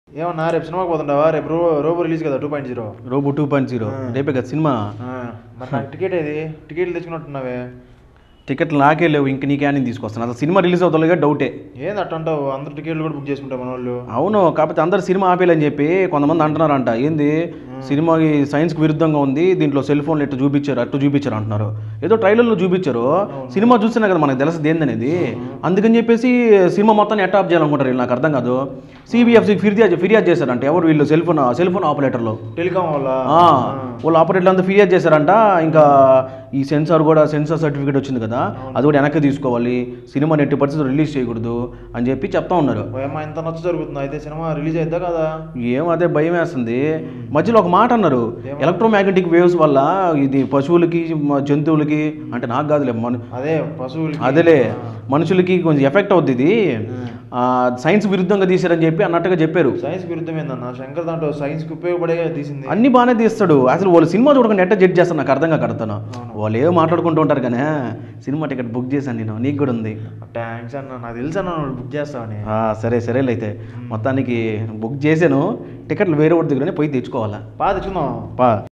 ఏమన్నా రేపు సినిమాకి పోతుంటావా రేపు రో రోబో రిలీజ్ కదా two point zero Robo two point zero రేపే కదా సినిమా మరి నాకు టికెట్ ఏది టికెట్లు తెచ్చుకున్నట్టున్నావే టికెట్లు నాకే లేవు ఇంక నీకే అని తీసుకొస్తాను అసలు సినిమా రిలీజ్ అవుతుందిగా డౌటే ఏంది అట్ట అంటావు అందరు టికెట్లు కూడా బుక్ చేసుకుంటారు మన వాళ్ళు అవును కాకపోతే అందరు సినిమా ఆపేయాలని చెప్పి కొంతమంది అంటున్నారంట ఏంది సినిమాకి సైన్స్కి విరుద్ధంగా ఉంది దీంట్లో సెల్ ఫోన్లు ఎట్టు చూపించారు అట్టు చూపించారు అంటున్నారు ఏదో ట్రైలర్లో చూపించారు సినిమా చూసినా కదా మనకు తెలుసు ఏందనేది అందుకని చెప్పేసి సినిమా మొత్తాన్ని ఎట్ట ఆప్ చేయాలనుకుంటారు వీళ్ళు నాకు అర్థం కాదు సిబిఎఫ్సికి ఫిర్యాదు ఫిర్యాదు చేశారంట ఎవరు వీళ్ళు సెల్ ఫోన్ సెల్ ఫోన్ ఆపరేటర్లో టెలికాం వల్ల ఆ, వాళ్ళు ఆపరేటర్లు అంతా ఫిర్యాదు చేశారంట ఇంకా ఈ సెన్సార్ కూడా సెన్సార్ సర్టిఫికేట్ వచ్చింది కదా అది కూడా వెనక్కి తీసుకోవాలి సినిమా ఎట్టి పరిస్థితులు రిలీజ్ చేయకూడదు అని చెప్పి చెప్తా ఉన్నారు ఏమో ఇంత నచ్చ జరుగుతుంది అయితే సినిమా రిలీజ్ అయిద్దా కదా ఏం అదే భయం వేస్తుంది మధ్యలో ఒక మాట అన్నారు ఎలక్ట్రోమాగ్నెటిక్ వేవ్స్ వల్ల ఇది పశువులకి మ- జంతువులకి అంటే నాకు కాదులే మన అదే పశువులకి అదేలే మనుషులకి కొంచెం ఎఫెక్ట్ అవుద్ది ఇది ఆ, సైన్స్ విరుద్ధంగా తీశారని చెప్పి అన్నట్టుగా చెప్పారు సైన్స్ విరుద్ధం ఏందన్న శంకర్ దాంట్లో సైన్స్ కి ఉపయోగపడే తీసింది అన్ని బాగానే తీస్తాడు అసలు వాళ్ళు సినిమా చూడకుండా ఎట్ట జడ్జ్ చేస్తాను నాకు అర్థం కాక కడతాను వాళ్ళు ఏమో మాట్లాడుకుంటూ ఉంటారు కానీ సినిమా టికెట్ బుక్ చేశాను నేను నీకు కూడా ఉంది థ్యాంక్స్ అన్న నాకు తెలుసు అన్న నువ్వు బుక్ చేస్తావని ఆ, సరే సరేలే అయితే మొత్తానికి బుక్ చేశాను టికెట్లు వేరే వాడి దగ్గరనే పోయి తెచ్చుకోవాలా బాగా తెచ్చుకుందాం పా